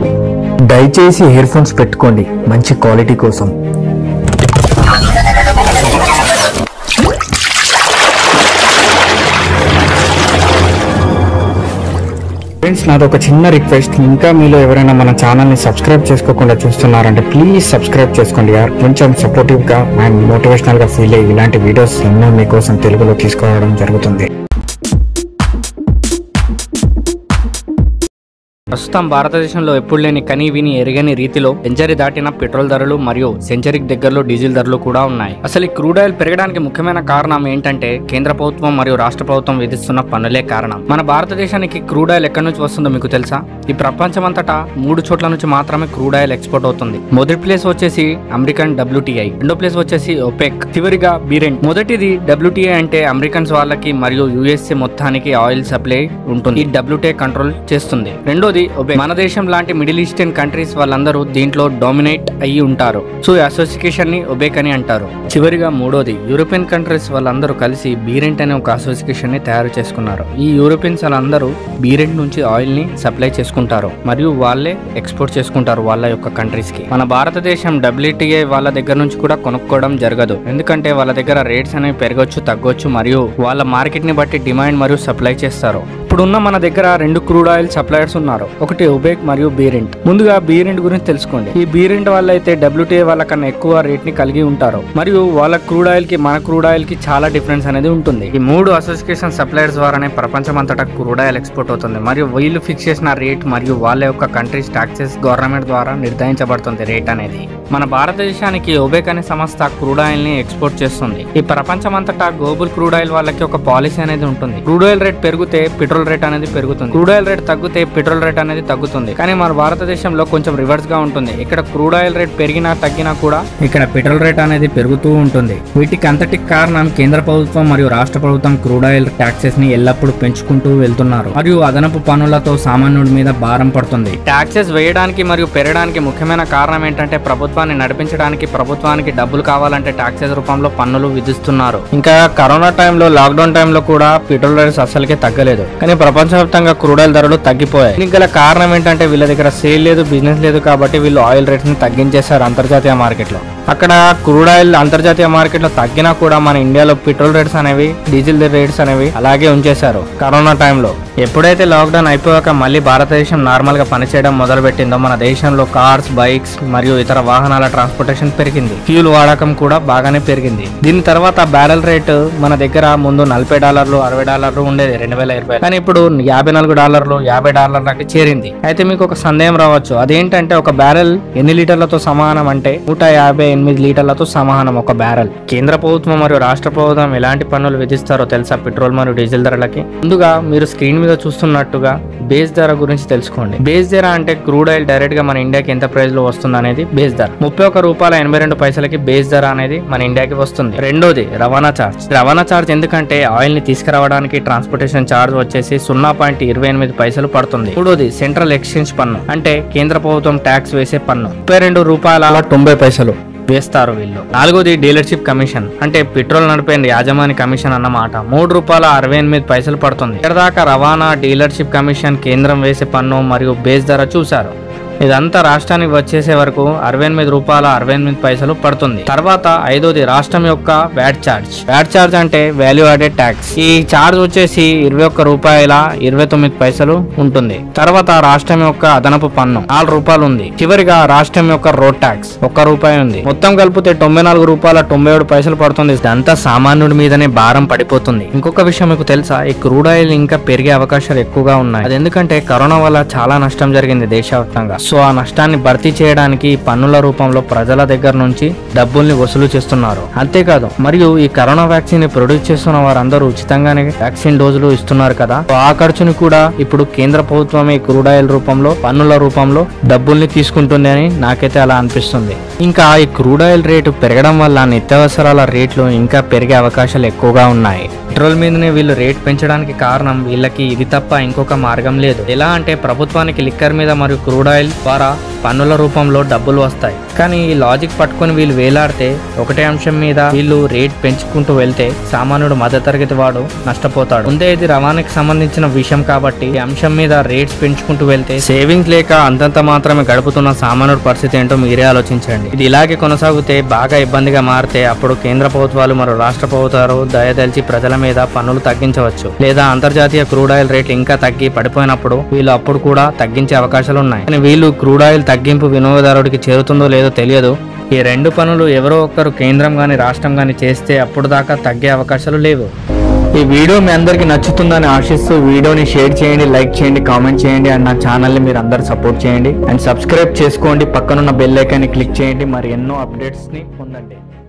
దయచేసి ear phones పెట్టుకోండి మంచి క్వాలిటీ కోసం ఫ్రెండ్స్ నాది ఒక చిన్న రిక్వెస్ట్ ఇంకా మీలో ఎవరైనా మన ఛానల్ని సబ్స్క్రైబ్ చేసుకోకుండా చూస్తున్నారంటే ప్లీజ్ సబ్స్క్రైబ్ చేసుకోండి యార్ కొంచెం సపోర్టివ్గా అండ్ మోటివేషనల్గా ఫీల్ అయ్యి ఇలాంటి వీడియోస్ ఎన్నో మీకోసం తెలుగులో తీసుకురావడం జరుగుతుంది ప్రస్తుతం భారతదేశంలో ఎప్పుడు లేని కని విని ఎరగని రీతిలో సెంచరీ దాటిన పెట్రోల్ ధరలు మరియు సెంచరీకి దగ్గరలో డీజిల్ ధరలు కూడా ఉన్నాయి అసలు ఈ క్రూడ్ ఆయిల్ పెరగడానికి ముఖ్యమైన కారణం ఏంటంటే కేంద్ర ప్రభుత్వం మరియు రాష్ట్ర ప్రభుత్వం విధిస్తున్న పన్నులే కారణం మన భారతదేశానికి క్రూడ్ ఆయిల్ ఎక్కడి నుంచి వస్తుందో మీకు తెలుసా ఈ ప్రపంచమంతటా మూడు చోట్ల నుంచి మాత్రమే క్రూడ్ ఆయిల్ ఎక్స్పోర్ట్ అవుతుంది మొదటి ప్లేస్ వచ్చేసి అమెరికన్ డబ్ల్యూటీఐ రెండో ప్లేస్ వచ్చేసి ఒపెక్ చివరిగా బీరెంట్ మొదటిది డబ్ల్యూటీఐ అంటే అమెరికన్స్ వాళ్ళకి మరియు యుఎస్ఏ మొత్తానికి ఆయిల్ సప్లై ఉంటుంది ఈ డబ్ల్యూటీఐ కంట్రోల్ చేస్తుంది రెండోది ఒబెక్ మన దేశం లాంటి మిడిల్ ఈస్టర్న్ కంట్రీస్ వాళ్ళందరూ దీంట్లో డామినేట్ అయ్యి ఉంటారు సో ఈ అసోసియేషన్ ని ఒబెక్ అని అంటారు చివరిగా మూడోది యూరోపియన్ కంట్రీస్ వాళ్ళందరూ కలిసి బీరెంట్ అనే ఒక అసోసియేషన్ ని తయారు చేసుకున్నారు ఈ యూరోపియన్స్ వాళ్ళందరూ బీరెంట్ నుంచి ఆయిల్ ని సప్లై చేసుకుంటారు మరియు వాళ్ళే ఎక్స్పోర్ట్ చేసుకుంటారు వాళ్ళ యొక్క కంట్రీస్ కి మన భారతదేశం డబ్ల్యూటీఐ వాళ్ళ దగ్గర నుంచి కూడా కొనుక్కోవడం జరగదు ఎందుకంటే వాళ్ళ దగ్గర రేట్స్ అనేవి పెరగొచ్చు తగ్గొచ్చు మరియు వాళ్ళ మార్కెట్ ని బట్టి డిమాండ్ మరియు సప్లై చేస్తారు ఇప్పుడున్న మన దగ్గర రెండు క్రూడ్ ఆయిల్ సప్లయర్స్ ఉన్నారు ఒకటి ఒబేక్ మరియు బీరెంట్ ముందుగా బీరెంట్ గురించి తెలుసుకోండి ఈ బీరెంట్ వాళ్ళ అయితే డబ్ల్యూటీఏ వాళ్ళ కన్నా ఎక్కువ రేట్ ని కలిగి ఉంటారు మరియు వాళ్ళ క్రూడ్ ఆయిల్ కి మన క్రూడ్ ఆయిల్ కి చాలా డిఫరెన్స్ అనేది ఉంటుంది ఈ మూడు అసోసియేషన్ సప్లయర్స్ ద్వారానే ప్రపంచం అంతటా క్రూడ్ ఆయిల్ ఎక్స్పోర్ట్ అవుతుంది మరియు వీళ్ళు ఫిక్స్ చేసిన రేట్ మరియు వాళ్ళ యొక్క కంట్రీస్ టాక్సెస్ గవర్నమెంట్ ద్వారా నిర్ధారించబడుతుంది రేట్ అనేది మన భారతదేశానికి ఒబేక్ అనే సంస్థ క్రూడ్ ఆయిల్ ని ఎక్స్పోర్ట్ చేస్తుంది ఈ ప్రపంచం అంతటా గ్లోబల్ క్రూడ్ ఆయిల్ వాళ్ళకి ఒక పాలసీ అనేది ఉంటుంది క్రూడ్ ఆయిల్ రేట్ పెరిగితే పెట్రోల్ రేట్ అనేది పెరుగుతుంది క్రూడ్ ఆయిల్ రేట్ తగ్గితే పెట్రోల్ రేట్ అనేది తగ్గుతుంది కానీ మన భారతదేశంలో కొంచెం రివర్స్ గా ఉంటుంది ఇక్కడ క్రూడ్ ఆయిల్ రేట్ పెరిగినా తగ్గినా కూడా ఇక్కడ పెట్రోల్ రేట్ అనేది పెరుగుతూ ఉంటుంది వీటికి అంతటికి కారణం కేంద్ర ప్రభుత్వం మరియు రాష్ట్ర ప్రభుత్వం క్రూడ్ ఆయిల్ ట్యాక్సెస్ ని ఎల్లప్పుడూ పెంచుకుంటూ వెళ్తున్నారు మరియు అదనపు పన్నులతో సామాన్యుడి మీద భారం పడుతుంది ట్యాక్సెస్ వేయడానికి మరియు పెరగడానికి ముఖ్యమైన కారణం ఏంటంటే ప్రభుత్వాన్ని నడిపించడానికి ప్రభుత్వానికి డబ్బులు కావాలంటే ట్యాక్సెస్ రూపంలో పన్నులు విధిస్తున్నారు ఇంకా కరోనా టైంలో లాక్డౌన్ టైంలో కూడా పెట్రోల్ రేట్స్ అస్సలకే తగ్గలేదు కానీ ప్రపంచవ్యాప్తంగా క్రూడ్ ఆయిల్ ధరలు తగ్గిపోయాయి దీనికి గల కారణం ఏంటంటే వీళ్ళ దగ్గర సేల్ లేదు బిజినెస్ లేదు కాబట్టి వీళ్ళు ఆయిల్ రేట్స్ ని తగ్గించేశారు అంతర్జాతీయ మార్కెట్ లో అక్కడ క్రూడ్ ఆయిల్ అంతర్జాతీయ మార్కెట్ లో తగ్గినా కూడా మన ఇండియాలో పెట్రోల్ రేట్స్ అనేవి డీజిల్ రేట్స్ అనేవి అలాగే ఉంచేశారు కరోనా టైంలో ఎప్పుడైతే లాక్డౌన్ అయిపోయాక మళ్ళీ భారతదేశం నార్మల్ గా పనిచేయడం మొదలు పెట్టిందో మన దేశంలో కార్స్ బైక్స్ మరియు ఇతర వాహనాల ట్రాన్స్పోర్టేషన్ పెరిగింది ఫ్యూల్ వాడకం కూడా బాగానే పెరిగింది దీని తర్వాత బ్యారెల్ రేటు మన దగ్గర ముందు నలభై డాలర్లు అరవై డాలర్లు ఉండేది రెండు వేల ఇరవై కానీ ఇప్పుడు యాభై నాలుగు డాలర్లు యాభై డాలర్లకి చేరింది అయితే మీకు ఒక సందేహం రావచ్చు అదేంటంటే ఒక బ్యారెల్ ఎన్ని లీటర్లతో సమానం అంటే నూట యాభై ఎనిమిది లీటర్లతో సమానం ఒక బ్యారెల్ కేంద్ర ప్రభుత్వం మరియు రాష్ట్ర ప్రభుత్వం ఎలాంటి పన్నులు విధిస్తారో తెలుసా పెట్రోల్ మరియు డీజిల్ ధరలకి ముందుగా మీరు స్క్రీన్ మీద చూస్తున్నట్టుగా బేస్ ధర గురించి తెలుసుకోండి బేస్ ధర అంటే క్రూడ్ ఆయిల్ డైరెక్ట్ గా మన ఇండియాకి ఎంత ప్రైస్ లో వస్తుంది అనేది బేస్ ధర ముప్పై ఒక రూపాయల ఎనభై రెండు పైసలకి బేస్ ధర అనేది మన ఇండియాకి వస్తుంది రెండోది రవాణా చార్జ్ రవాణా చార్జ్ ఎందుకంటే ఆయిల్ ని తీసుకురావడానికి ట్రాన్స్పోర్టేషన్ చార్జ్ వచ్చేసి సున్నా పాయింట్ ఇరవై ఎనిమిది పైసలు పడుతుంది మూడోది సెంట్రల్ ఎక్స్చేంజ్ పన్ను అంటే కేంద్ర ప్రభుత్వం ట్యాక్స్ వేసే పన్ను ముప్పై రెండు రూపాయల తొంభై పైసలు వేస్తారు వీళ్ళు నాలుగోది డీలర్షిప్ కమిషన్ అంటే పెట్రోల్ నడిపే యాజమాని కమిషన్ అన్నమాట మూడు రూపాయల అరవై ఎనిమిది పైసలు పడుతుంది ఇక్కడ దాకా రవాణా డీలర్షిప్ కమిషన్ కేంద్రం వేసే పన్ను మరియు బేస్ ధర చూశారు ఇదంతా రాష్ట్రానికి వచ్చేసే వరకు అరవై ఎనిమిది రూపాయల అరవై ఎనిమిది పైసలు పడుతుంది తర్వాత ఐదోది రాష్ట్రం యొక్క వ్యాట్ ఛార్జ్ వ్యాట్ ఛార్జ్ అంటే వాల్యూ యాడెడ్ ట్యాక్స్ ఈ ఛార్జ్ వచ్చేసి ఇరవై ఒక్క రూపాయల ఇరవై తొమ్మిది పైసలు ఉంటుంది తర్వాత రాష్ట్రం యొక్క అదనపు పన్ను నాలుగు రూపాయలు ఉంది చివరిగా రాష్ట్రం యొక్క రోడ్ ట్యాక్స్ ఒక్క రూపాయి ఉంది మొత్తం కలిపితే తొంభై నాలుగు రూపాయల తొంభై ఏడు పైసలు పడుతుంది ఇదంతా సామాన్యుడి మీదనే భారం పడిపోతుంది ఇంకొక విషయం మీకు తెలుసా ఈ క్రూడ్ ఆయిల్ ఇంకా పెరిగే అవకాశాలు ఎక్కువగా ఉన్నాయి అది ఎందుకంటే కరోనా వల్ల చాలా నష్టం జరిగింది దేశవ్యాప్తంగా సో ఆ నష్టాన్ని భర్తీ చేయడానికి ఈ పన్నుల రూపంలో ప్రజల దగ్గర నుంచి డబ్బుల్ని వసూలు చేస్తున్నారు అంతేకాదు మరియు ఈ కరోనా వ్యాక్సిన్ ని ప్రొడ్యూస్ చేస్తున్న వారందరూ ఉచితంగానే వ్యాక్సిన్ డోసులు ఇస్తున్నారు కదా సో ఆ ఖర్చుని కూడా ఇప్పుడు కేంద్ర ప్రభుత్వమే ఈ క్రూడ్ ఆయిల్ రూపంలో పన్నుల రూపంలో డబ్బుల్ని తీసుకుంటుంది అని నాకైతే అలా అనిపిస్తుంది ఇంకా ఈ క్రూడ్ ఆయిల్ రేటు పెరగడం వల్ల నిత్యావసరాల రేట్లు ఇంకా పెరిగే అవకాశాలు ఎక్కువగా ఉన్నాయి పెట్రోల్ మీదనే వీళ్ళు రేట్ పెంచడానికి కారణం వీళ్ళకి ఇది తప్ప ఇంకొక మార్గం లేదు ఎలా అంటే ప్రభుత్వానికి లిక్కర్ మీద మరియు క్రూడ్ ఆయిల్ ద్వారా పన్నుల రూపంలో డబ్బులు వస్తాయి కానీ ఈ లాజిక్ పట్టుకొని వీళ్ళు వేలాడితే ఒకటే అంశం మీద వీళ్ళు రేట్ పెంచుకుంటూ వెళ్తే సామాన్యుడు మధ్యతరగతి వాడు నష్టపోతాడు ముందే ఇది రవాణాకి సంబంధించిన విషయం కాబట్టి ఈ అంశం మీద రేట్స్ పెంచుకుంటూ వెళ్తే సేవింగ్స్ లేక అంతంత మాత్రమే గడుపుతున్న సామాన్యుడి పరిస్థితి ఏంటో మీరే ఆలోచించండి ఇది ఇలాగే కొనసాగితే బాగా ఇబ్బందిగా మారితే అప్పుడు కేంద్ర ప్రభుత్వాలు మరియు రాష్ట్ర ప్రభుత్వాలు దయదలిచి ప్రజల మీద పన్నులు తగ్గించవచ్చు లేదా అంతర్జాతీయ క్రూడ్ ఆయిల్ రేట్లు ఇంకా తగ్గి పడిపోయినప్పుడు వీళ్ళు అప్పుడు కూడా తగ్గించే అవకాశాలు ఉన్నాయి కానీ వీళ్ళు క్రూడ్ ఆయిల్ తగ్గింపు వినియోగదారుడికి చేరుతుందో లేదో తెలియదు ఈ రెండు పనులు ఎవరో ఒక్కరు కేంద్రం గాని రాష్ట్రం గాని చేస్తే అప్పుడు దాకా తగ్గే అవకాశాలు లేవు ఈ వీడియో మీ అందరికి నచ్చుతుందని ఆశిస్తూ వీడియోని షేర్ చేయండి లైక్ చేయండి కామెంట్ చేయండి అండ్ నా ఛానల్ని మీరు అందరు సపోర్ట్ చేయండి అండ్ సబ్స్క్రైబ్ చేసుకోండి పక్కనున్న బెల్ ఐకాన్ని క్లిక్ చేయండి మరి ఎన్నో అప్డేట్స్ని పొందండి